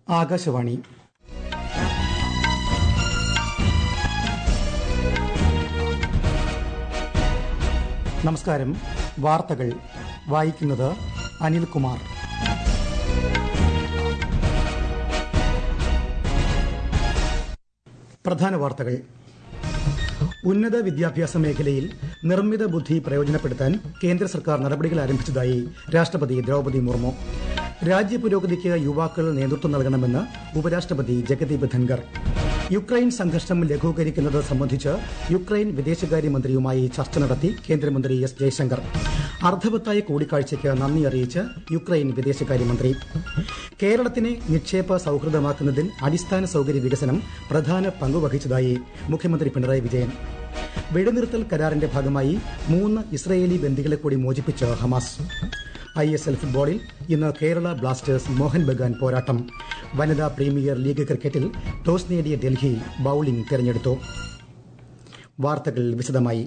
ആകാശവാണി നമസ്കാരം വാർത്തകൾ വായിക്കുന്നത് അനിൽകുമാർ പ്രധാന വാർത്തകൾ ഉന്നത വിദ്യാഭ്യാസ മേഖലയിൽ നിർമ്മിത ബുദ്ധി പ്രയോജനപ്പെടുത്താൻ കേന്ദ്ര സർക്കാർ നടപടികൾ ആരംഭിച്ചതായി രാഷ്ട്രപതി ദ്രൌപദി മുർമു രാജ്യപുരോഗതിക്ക് യുവാക്കൾ നേതൃത്വം നൽകണമെന്ന് ഉപരാഷ്ട്രപതി ജഗദീപ് ധൻകർ യുക്രൈൻ സംഘർഷം ലഘൂകരിക്കുന്നത് സംബന്ധിച്ച് യുക്രൈൻ വിദേശകാര്യമന്ത്രിയുമായി ചർച്ച നടത്തി കേന്ദ്രമന്ത്രി എസ് ജയശങ്കർ അർത്ഥവത്തായ കൂടിക്കാഴ്ചയ്ക്ക് നന്ദി അറിയിച്ച് യുക്രൈൻ വിദേശകാര്യമന്ത്രി കേരളത്തിനെ നിക്ഷേപ സൌഹൃദമാക്കുന്നതിൽ അടിസ്ഥാന സൌകര്യ വികസനം പ്രധാന പങ്കുവഹിച്ചതായി മുഖ്യമന്ത്രി പിണറായി വിജയൻ വെടിനിർത്തൽ കരാറിന്റെ ഭാഗമായി മൂന്ന് ഇസ്രയേലി ബന്ദികളെ കൂടി മോചിപ്പിച്ച് ഹമാസ് ഐ എസ് എൽ ഫുട്ബോളിൽ ഇന്ന് കേരള ബ്ലാസ്റ്റേഴ്സ് മോഹൻ ബഗാൻ പോരാട്ടം വനിതാ പ്രീമിയർ ലീഗ് ക്രിക്കറ്റിൽ ടോസ് നേടിയ ഡൽഹി ബൌളിംഗ് തെരഞ്ഞെടുത്തു വാർത്തകൾ വിശദമായി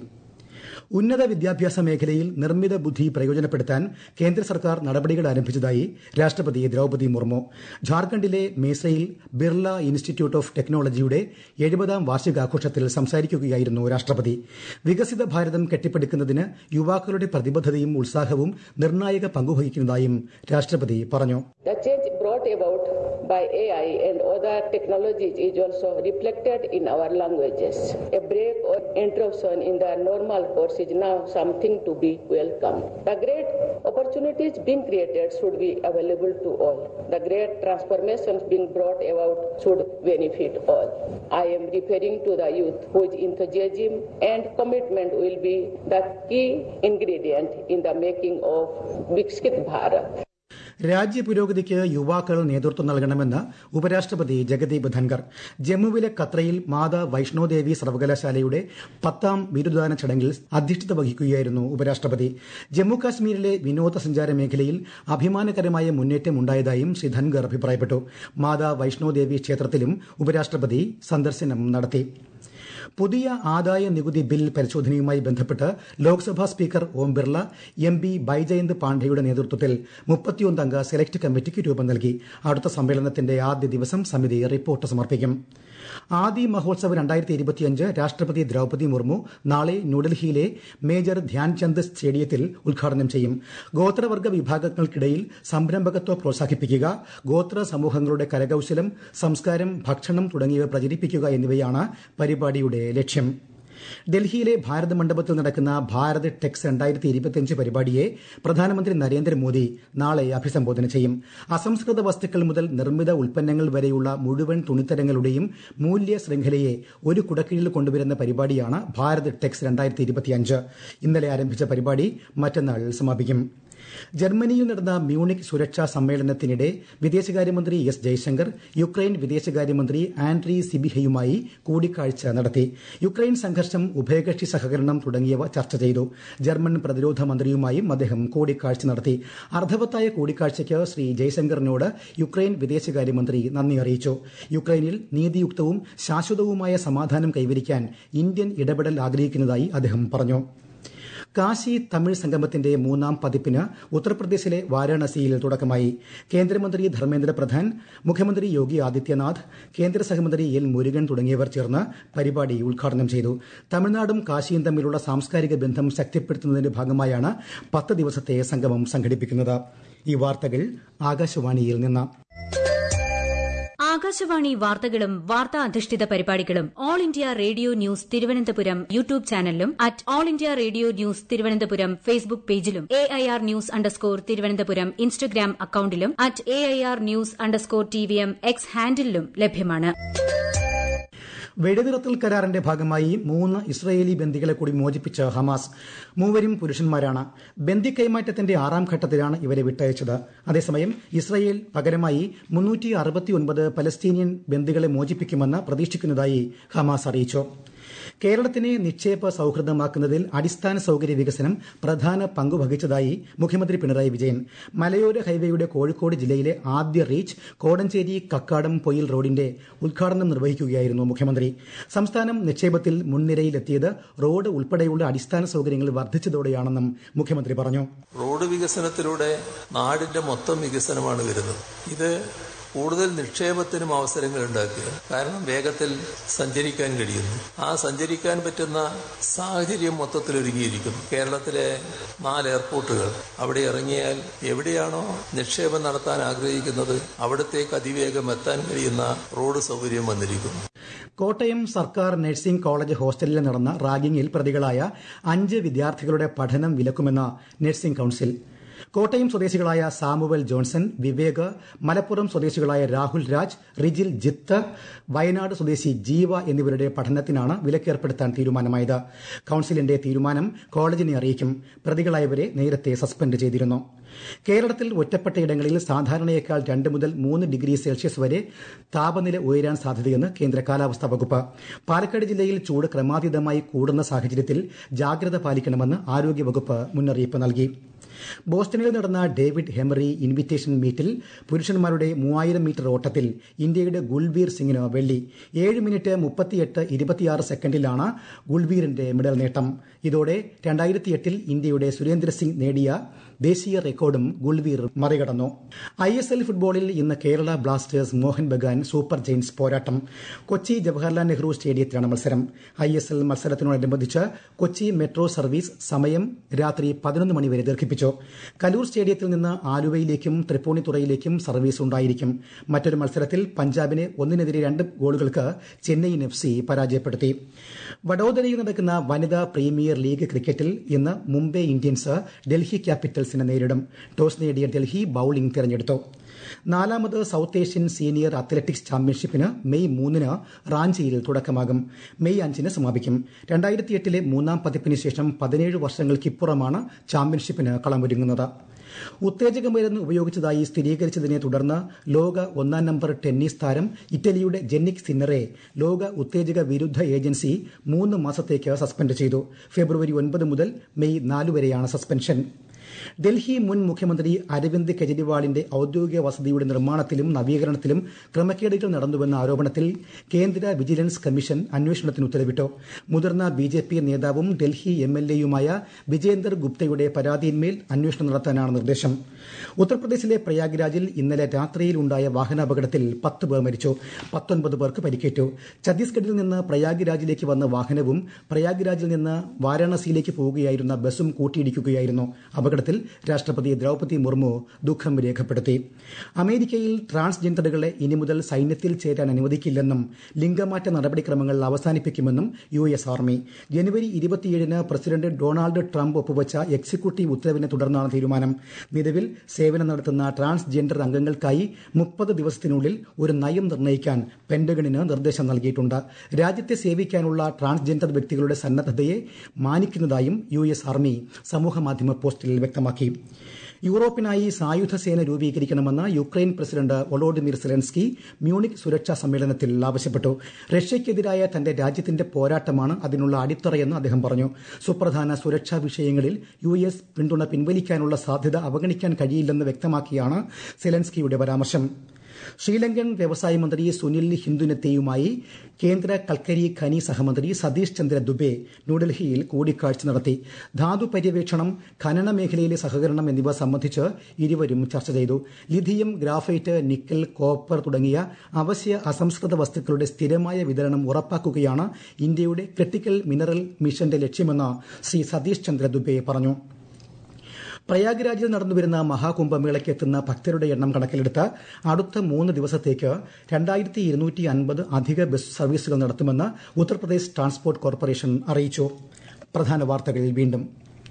ഉന്നത വിദ്യാഭ്യാസ മേഖലയിൽ നിർമ്മിത ബുദ്ധി പ്രയോജനപ്പെടുത്താൻ കേന്ദ്ര സർക്കാർ നടപടികൾ ആരംഭിച്ചതായി രാഷ്ട്രപതി ദ്രൌപദി മുർമു ഝാർഖണ്ഡിലെ മേസയിൽ ബിർള ഇൻസ്റ്റിറ്റ്യൂട്ട് ഓഫ് ടെക്നോളജിയുടെ എഴുപതാം വാർഷികാഘോഷത്തിൽ സംസാരിക്കുകയായിരുന്നു രാഷ്ട്രപതി വികസിത ഭാരതം കെട്ടിപ്പടുക്കുന്നതിന് യുവാക്കളുടെ പ്രതിബദ്ധതയും ഉത്സാഹവും നിർണായക പങ്കുവഹിക്കുന്നതായും രാഷ്ട്രപതി പറഞ്ഞു The change brought about by AI and other technologies is also reflected in our languages. A break or interruption in the normal course is now something to be welcomed. The great opportunities being created should be available to all. The great transformations being brought about should benefit all. I am referring to the youth whose enthusiasm and commitment will be the key ingredient in the making of Viksit Bharat. രാജ്യപുരോഗതിക്ക് യുവാക്കൾ നേതൃത്വം നൽകണമെന്ന് ഉപരാഷ്ട്രപതി ജഗദീപ് ധൻകർ ജമ്മുവിലെ കത്രയിൽ മാതാ വൈഷ്ണോദേവി സർവകലാശാലയുടെ പത്താം ബിരുദദാന ചടങ്ങിൽ അധ്യക്ഷത വഹിക്കുകയായിരുന്നു ഉപരാഷ്ട്രപതി ജമ്മു കാശ്മീരിലെ വിനോദസഞ്ചാര മേഖലയിൽ അഭിമാനകരമായ മുന്നേറ്റം ഉണ്ടായതായും ശ്രീ ധൻകർ അഭിപ്രായപ്പെട്ടു മാതാ വൈഷ്ണോദേവി ക്ഷേത്രത്തിലും ഉപരാഷ്ട്രപതി സന്ദർശനം നടത്തി പുതിയ ആദായ നികുതി ബിൽ പരിശോധനയുമായി ബന്ധപ്പെട്ട് Lok Sabha speaker Om Birla M P Baijayant പാണ്ഡെയുടെ നേതൃത്വത്തിൽ മുപ്പത്തിയൊന്നംഗ സെലക്ട് കമ്മിറ്റിക്ക് രൂപം നൽകി അടുത്ത സമ്മേളനത്തിന്റെ ആദ്യ ദിവസം സമിതി റിപ്പോർട്ട് സമർപ്പിക്കും ആദി മഹോത്സവ് രണ്ടായിരത്തി ഇരുപത്തിയഞ്ച് രാഷ്ട്രപതി ദ്രൌപദി മുർമു നാളെ ന്യൂഡൽഹിയിലെ മേജർ ധ്യാൻചന്ദ് സ്റ്റേഡിയത്തിൽ ഉദ്ഘാടനം ചെയ്യും ഗോത്രവർഗ വിഭാഗങ്ങൾക്കിടയിൽ സംരംഭകത്വം പ്രോത്സാഹിപ്പിക്കുക ഗോത്ര സമൂഹങ്ങളുടെ കരകൌശലം സംസ്കാരം ഭക്ഷണം തുടങ്ങിയവ പ്രചരിപ്പിക്കുക എന്നിവയാണ് പരിപാടിയുടെ ലക്ഷ്യം ഡൽഹിയിലെ ഭാരത് മണ്ഡപത്തിൽ നടക്കുന്ന ഭാരത് ടെക്സ് രണ്ടായിരത്തി ഇരുപത്തിയഞ്ച് പരിപാടിയെ പ്രധാനമന്ത്രി നരേന്ദ്രമോദി നാളെ അഭിസംബോധന ചെയ്യും അസംസ്കൃത വസ്തുക്കൾ മുതൽ നിർമ്മിത ഉൽപ്പന്നങ്ങൾ വരെയുള്ള മുഴുവൻ തുണിത്തരങ്ങളുടെയും മൂല്യ ശൃംഖലയെ ഒരു കുടക്കീഴിൽ കൊണ്ടുവരുന്ന പരിപാടിയാണ് ഭാരത് ടെക്സ് രണ്ടായിരത്തി ഇരുപത്തിയഞ്ച് ഇന്നലെ ആരംഭിച്ച പരിപാടി മറ്റന്നാൾ സമാപിക്കും ജർമ്മനിയിൽ നടന്ന മ്യൂണിക് സുരക്ഷാ സമ്മേളനത്തിനിടെ വിദേശകാര്യമന്ത്രി എസ് ജയശങ്കർ യുക്രൈൻ വിദേശകാര്യമന്ത്രി ആൻഡ്രി സിബിഹയുമായി കൂടിക്കാഴ്ച നടത്തി യുക്രൈൻ സംഘർഷം ഉഭയകക്ഷി സഹകരണം തുടങ്ങിയവ ചർച്ച ചെയ്തു ജർമ്മൻ പ്രതിരോധ മന്ത്രിയുമായും അദ്ദേഹം കൂടിക്കാഴ്ച നടത്തി അർത്ഥവത്തായ കൂടിക്കാഴ്ചയ്ക്ക് ശ്രീ ജയശങ്കറിനോട് യുക്രൈൻ വിദേശകാര്യമന്ത്രി നന്ദി അറിയിച്ചു യുക്രൈനിൽ നീതിയുക്തവും ശാശ്വതവുമായ സമാധാനം കൈവരിക്കാൻ ഇന്ത്യൻ ഇടപെടൽ ആഗ്രഹിക്കുന്നതായി അദ്ദേഹം പറഞ്ഞു കാശി തമിഴ് സംഗമത്തിന്റെ മൂന്നാം പതിപ്പിന് ഉത്തർപ്രദേശിലെ വാരാണസിയിൽ തുടക്കമായി കേന്ദ്രമന്ത്രി ധർമ്മേന്ദ്ര പ്രധാൻ മുഖ്യമന്ത്രി യോഗി ആദിത്യനാഥ് കേന്ദ്ര സഹമന്ത്രി എൽ മുരുകൻ തുടങ്ങിയവർ ചേർന്ന് പരിപാടി ഉദ്ഘാടനം ചെയ്തു തമിഴ്നാടും കാശിയും തമ്മിലുള്ള സാംസ്കാരിക ബന്ധം ശക്തിപ്പെടുത്തുന്നതിന്റെ ഭാഗമായാണ് പത്ത് ദിവസത്തെ സംഗമം സംഘടിപ്പിക്കുന്നത് ഈ വാർത്തകൾ ആകാശവാണിയിൽ നിന്ന് ആകാശവാണി വാർത്തകളും വാർത്താ അധിഷ്ഠിത പരിപാടികളും All India Radio News Thiruvananthapuram YouTube ചാനലിലും at All India Radio News Thiruvananthapuram Facebook പേജിലും A I R news underscore Thiruvananthapuram Instagram അക്കൌണ്ടിലും at A I R news underscore T V M X ഹാൻഡിലും ലഭ്യമാണ് വെടിനിർത്തൽ കരാറിന്റെ ഭാഗമായി മൂന്ന് ഇസ്രയേലി ബന്ദികളെ കൂടി മോചിപ്പിച്ച ഹമാസ് മൂവരും പുരുഷന്മാരാണ് ബന്ദി കൈമാറ്റത്തിന്റെ ആറാം ഘട്ടത്തിലാണ് ഇവരെ വിട്ടയച്ചത് അതേസമയം ഇസ്രയേൽ പകരമായി മുന്നൂറ്റി അറുപത്തിയൊൻപത് പലസ്തീനിയൻ ബന്ദികളെ മോചിപ്പിക്കുമെന്ന് പ്രതീക്ഷിക്കുന്നതായി ഹമാസ് അറിയിച്ചു കേരളത്തിനെ നിക്ഷേപ സൌഹൃദമാക്കുന്നതിൽ അടിസ്ഥാന സൌകര്യ വികസനം പ്രധാന പങ്ക് വഹിച്ചതായി മുഖ്യമന്ത്രി പിണറായി വിജയൻ മലയോര ഹൈവേയുടെ കോഴിക്കോട് ജില്ലയിലെ ആദ്യ റീച്ച് കോടഞ്ചേരി കക്കാടം പൊയിൽ റോഡിന്റെ ഉദ്ഘാടനം നിർവഹിക്കുകയായിരുന്നു മുഖ്യമന്ത്രി സംസ്ഥാനം നിക്ഷേപത്തിൽ മുൻനിരയിലെത്തിയത് റോഡ് ഉൾപ്പെടെയുള്ള അടിസ്ഥാന സൌകര്യങ്ങൾ വർദ്ധിച്ചതോടെയാണെന്നും മുഖ്യമന്ത്രി പറഞ്ഞു റോഡ് വികസനത്തിലൂടെ നാടിന്റെ മൊത്തം വികസനമാണ് വരുന്നത് ഇത് കൂടുതൽ നിക്ഷേപത്തിനും അവസരങ്ങൾ ഉണ്ടാക്കുക കാരണം വേഗത്തിൽ സഞ്ചരിക്കാൻ കഴിയുന്നു ആ സഞ്ചരിക്കാൻ പറ്റുന്ന സാഹചര്യം മൊത്തത്തിൽ ഒരുങ്ങിയിരിക്കുന്നു കേരളത്തിലെ നാല് എയർപോർട്ടുകൾ അവിടെ ഇറങ്ങിയാൽ എവിടെയാണോ നിക്ഷേപം നടത്താൻ ആഗ്രഹിക്കുന്നത് അവിടത്തേക്ക് അതിവേഗം എത്താൻ കഴിയുന്ന റോഡ് സൗകര്യം വന്നിരിക്കുന്നു കോട്ടയം സർക്കാർ നഴ്സിംഗ് കോളേജ് ഹോസ്റ്റലിൽ നടന്ന റാഗിങ്ങിൽ പ്രതികളായ അഞ്ച് വിദ്യാർത്ഥികളുടെ പഠനം വിലക്കുമെന്ന് നഴ്സിംഗ് കൌൺസിൽ കോട്ടയം സ്വദേശികളായ സാമുവൽ ജോൺസൺ വിവേക് മലപ്പുറം സ്വദേശികളായ രാഹുൽ രാജ് റിജിൽ ജിത്ത് വയനാട് സ്വദേശി ജീവ എന്നിവരുടെ പഠനത്തിനാണ് വിലക്കേർപ്പെടുത്താൻ തീരുമാനമായത് കൌൺസിലിന്റെ തീരുമാനം കോളേജിനെ അറിയിക്കും പ്രതികളായവരെ നേരത്തെ സസ്പെൻഡ് ചെയ്തിരുന്നു കേരളത്തിൽ ഒറ്റപ്പെട്ടയിടങ്ങളിൽ സാധാരണയേക്കാൾ രണ്ട് മുതൽ മൂന്ന് ഡിഗ്രി സെൽഷ്യസ് വരെ താപനില ഉയരാൻ സാധ്യതയെന്ന് കേന്ദ്ര കാലാവസ്ഥാ വകുപ്പ് പാലക്കാട് ജില്ലയിൽ ചൂട് ക്രമാതീതമായി കൂടുന്ന സാഹചര്യത്തിൽ ജാഗ്രത പാലിക്കണമെന്ന് ആരോഗ്യവകുപ്പ് മുന്നറിയിപ്പ് നൽകി ബോസ്റ്റണിൽ നടന്ന ഡേവിഡ് ഹെമറി ഇൻവിറ്റേഷൻ മീറ്റിൽ പുരുഷന്മാരുടെ മൂവായിരം മീറ്റർ ഓട്ടത്തിൽ ഇന്ത്യയുടെ ഗുൽവീർ സിംഗിന് വെള്ളി ഏഴ് മിനിറ്റ് മുപ്പത്തിയെട്ട് ഇരുപത്തിയാറ് സെക്കൻഡിലാണ് ഗുൽവീറിന്റെ മെഡൽ നേട്ടം ഇതോടെ രണ്ടായിരത്തി എട്ടിൽ ഇന്ത്യയുടെ സുരേന്ദ്ര സിംഗ് നേടിയ ദേശീയ റെക്കോർഡും ഗുൽവീർ മറികടന്നു ഐ എസ് എൽ ഫുട്ബോളിൽ ഇന്ന് Kerala Blasters Mohun Bagan super giants പോരാട്ടം കൊച്ചി ജവഹർലാൽ നെഹ്റു സ്റ്റേഡിയത്തിലാണ് മത്സരം ഐ എസ് എൽ മത്സരത്തിനോടനുബന്ധിച്ച് കൊച്ചി മെട്രോ സർവീസ് സമയം രാത്രി പതിനൊന്ന് മണിവരെ ദീർഘിപ്പിച്ചു കലൂർ സ്റ്റേഡിയത്തിൽ നിന്ന് ആലുവയിലേക്കും തൃപ്പൂണിത്തുറയിലേക്കും സർവീസ് ഉണ്ടായിരിക്കും മറ്റൊരു മത്സരത്തിൽ പഞ്ചാബിനെ ഒന്നിനെതിരെ രണ്ട് ഗോളുകൾക്ക് ചെന്നൈയിൻ എഫ് സി പരാജയപ്പെടുത്തി വഡോദരയിൽ നടക്കുന്ന വനിതാ പ്രീമിയർ ലീഗ് ക്രിക്കറ്റിൽ ഇന്ന് മുംബൈ ഇന്ത്യൻസ് ഡൽഹി ക്യാപിറ്റൽസിനെ നേരിടും ടോസ് നേടിയ ഡൽഹി ബൌളിംഗ് തിരഞ്ഞെടുത്തു നാലാമത് സൌത്ത് ഏഷ്യൻ സീനിയർ അത്ലറ്റിക്സ് ചാമ്പ്യൻഷിപ്പിന് മെയ് മൂന്നിന് റാഞ്ചിയിൽ തുടക്കമാകും മെയ് അഞ്ചിന് സമാപിക്കും രണ്ടായിരത്തി എട്ടിലെ മൂന്നാം പതിപ്പിന് ശേഷം പതിനേഴ് വർഷങ്ങൾക്കിപ്പുറമാണ് ചാമ്പ്യൻഷിപ്പിന് കളമൊരുങ്ങുന്നത് ഉത്തേജക മരുന്ന് ഉപയോഗിച്ചതായി സ്ഥിരീകരിച്ചതിനെ തുടർന്ന് ലോക ഒന്നാം നമ്പർ ടെന്നീസ് താരം ഇറ്റലിയുടെ ജെന്നിക് സിന്നറെ ലോക ഉത്തേജക വിരുദ്ധ ഏജൻസി മൂന്ന് മാസത്തേക്ക് സസ്പെൻഡ് ചെയ്തു ഫെബ്രുവരി ഒൻപത് മുതൽ മെയ് നാല് വരെയാണ് സസ്പെൻഷൻ ഡൽഹി മുൻ മുഖ്യമന്ത്രി അരവിന്ദ് കെജ്രിവാളിന്റെ ഔദ്യോഗിക വസതിയുടെ നിർമ്മാണത്തിലും നവീകരണത്തിലും ക്രമക്കേടുകൾ നടന്നുവെന്ന ആരോപണത്തിൽ കേന്ദ്ര വിജിലൻസ് കമ്മീഷൻ അന്വേഷണത്തിന് ഉത്തരവിട്ടു മുതിർന്ന ബി ജെ പി നേതാവും ഡൽഹി എം എൽ എയുമായ വിജേന്ദർ ഗുപ്തയുടെ പരാതിയിന്മേൽ അന്വേഷണം നടത്താനാണ് നിർദ്ദേശം ഉത്തർപ്രദേശിലെ പ്രയാഗ്രാജിൽ ഇന്നലെ രാത്രിയിൽ ഉണ്ടായ വാഹനാപകടത്തിൽ പത്ത് പേർ മരിച്ചു പത്തൊൻപത് പേർക്ക് പരിക്കേറ്റു ഛത്തീസ്ഗഡിൽ നിന്ന് പ്രയാഗ്രാജിലേക്ക് വന്ന വാഹനവും പ്രയാഗ്രാജിൽ നിന്ന് വാരാണസിയിലേക്ക് പോവുകയായിരുന്ന ബസും കൂട്ടിയിടിക്കുകയായിരുന്നു അപകടത്തിൽ രാഷ്ട്രപതി ദ്രൌപതി മുർമു ദുഃഖം രേഖപ്പെടുത്തി അമേരിക്കയിൽ ട്രാൻസ്ജെൻഡറുകളെ ഇനി മുതൽ സൈന്യത്തിൽ ചേരാൻ അനുവദിക്കില്ലെന്നും ലിംഗമാറ്റ നടപടിക്രമങ്ങൾ അവസാനിപ്പിക്കുമെന്നും യു എസ് ആർമി ജനുവരി ഇരുപത്തിയേഴിന് പ്രസിഡന്റ് ഡൊണാൾഡ് ട്രംപ് ഒപ്പുവച്ച എക്സിക്യൂട്ടീവ് ഉത്തരവിനെ തുടർന്നാണ് തീരുമാനം നിലവിൽ സേവനം നടത്തുന്ന ട്രാൻസ്ജെൻഡർ അംഗങ്ങൾക്കായി മുപ്പത് ദിവസത്തിനുള്ളിൽ ഒരു നയം നിർണ്ണയിക്കാൻ പെന്റഗണിന് നിർദ്ദേശം നൽകിയിട്ടുണ്ട് രാജ്യത്തെ സേവിക്കാനുള്ള ട്രാൻസ്ജെൻഡർ വ്യക്തികളുടെ സന്നദ്ധതയെ മാനിക്കുന്നതായും യു എസ് ആർമി സമൂഹമാധ്യമ പോസ്റ്റിൽ വ്യക്തമാക്കി യൂറോപ്പിനായി സായുധ സേന രൂപീകരിക്കണമെന്ന് Ukraine president Volodymyr Zelensky Munich സുരക്ഷാ സമ്മേളനത്തിൽ ആവശ്യപ്പെട്ടു റഷ്യയ്ക്കെതിരായ തന്റെ രാജ്യത്തിന്റെ പോരാട്ടമാണ് അതിനുള്ള അടിത്തറയെന്ന് അദ്ദേഹം പറഞ്ഞു സുപ്രധാന സുരക്ഷാ വിഷയങ്ങളിൽ യു എസ് പിന്തുണ പിൻവലിക്കാനുള്ള സാധ്യത അവഗണിക്കാൻ കഴിയില്ലെന്ന് വ്യക്തമാക്കിയാണ് സെലൻസ്കിയുടെ പരാമർശം ശ്രീലങ്കൻ വ്യവസായ മന്ത്രി സുനിൽ ഹിന്ദുനത്തെയുമായി കേന്ദ്ര കൽക്കരി ഖനി സഹമന്ത്രി സതീഷ് ചന്ദ്ര ദുബെ ന്യൂഡൽഹിയിൽ കൂടിക്കാഴ്ച നടത്തി ധാതു പര്യവേക്ഷണം ഖനന മേഖലയിലെ സഹകരണം എന്നിവ സംബന്ധിച്ച് ഇരുവരും ചർച്ച ചെയ്തു ലിഥിയം ഗ്രാഫൈറ്റ് നിക്കൽ കോപ്പർ തുടങ്ങിയ അവശ്യ അസംസ്കൃത വസ്തുക്കളുടെ സ്ഥിരമായ വിതരണം ഉറപ്പാക്കുകയാണ് ഇന്ത്യയുടെ ക്രിട്ടിക്കൽ മിനറൽ മിഷന്റെ ലക്ഷ്യമെന്ന് ശ്രീ സതീഷ് ചന്ദ്ര ദുബെ പറഞ്ഞു പ്രയാഗ്രാജിൽ നടന്നുവരുന്ന മഹാകുംഭമേളയ്ക്ക് എത്തുന്ന ഭക്തരുടെ എണ്ണം കണക്കിലെടുത്ത് അടുത്ത മൂന്ന് ദിവസത്തേക്ക് രണ്ടായിരത്തി ഇരുന്നൂറ്റി അൻപത് അധിക ബസ് സർവീസുകൾ നടത്തുമെന്ന് ഉത്തർപ്രദേശ് ട്രാൻസ്പോർട്ട് കോർപ്പറേഷൻ അറിയിച്ചു പ്രധാന വാർത്തകൾ വീണ്ടും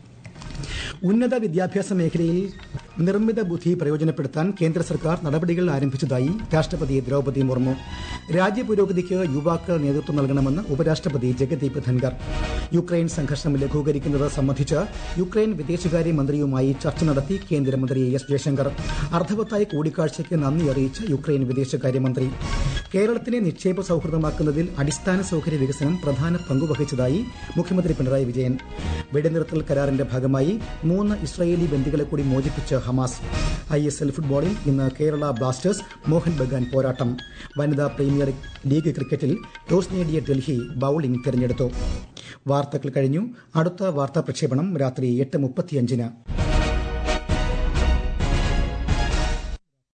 ഉന്നത വിദ്യാഭ്യാസ മേഖലയിൽ നിർമ്മിത ബുദ്ധി പ്രയോജനപ്പെടുത്താൻ കേന്ദ്ര സർക്കാർ നടപടികൾ ആരംഭിച്ചതായി രാഷ്ട്രപതി ദ്രൌപതി മുർമു രാജ്യപുരോഗതിക്ക് യുവാക്കൾ നേതൃത്വം നൽകണമെന്ന് ഉപരാഷ്ട്രപതി ജഗദീപ് ധൻകർ യുക്രൈൻ സംഘർഷം ലഘൂകരിക്കുന്നത് സംബന്ധിച്ച് യുക്രൈൻ വിദേശകാര്യ മന്ത്രിയുമായി ചർച്ച നടത്തി കേന്ദ്രമന്ത്രി എസ് ജയശങ്കർ അർത്ഥവത്തായ കൂടിക്കാഴ്ചയ്ക്ക് നന്ദി അറിയിച്ച് യുക്രൈൻ വിദേശകാര്യമന്ത്രി കേരളത്തിനെ നിക്ഷേപ സൌഹൃദമാക്കുന്നതിൽ അടിസ്ഥാന സൌകര്യ വികസനം പ്രധാന പങ്കുവഹിച്ചതായി മുഖ്യമന്ത്രി പിണറായി വിജയൻ വെടിനിർത്തൽ കരാറിന്റെ ഭാഗമായി മൂന്ന് ഇസ്രായേലി ബന്ദികളെ കൂടി മോചിപ്പിച്ച് ഹമാസ് ഐ എസ് എൽ ഫുട്ബോളിൽ ഇന്ന് കേരള ബ്ലാസ്റ്റേഴ്സ് മോഹൻ ബഗാൻ പോരാട്ടം വനിതാ പ്രീമിയർ ലീഗ് ക്രിക്കറ്റിൽ ടോസ് നേടിയ ഡൽഹി ബൌളിംഗ് തിരഞ്ഞെടുത്തു വാർത്തകൾ കഴിഞ്ഞു അടുത്ത വാർത്താ പ്രക്ഷേപണം രാത്രി എട്ട് മുപ്പത്തിയഞ്ചിന്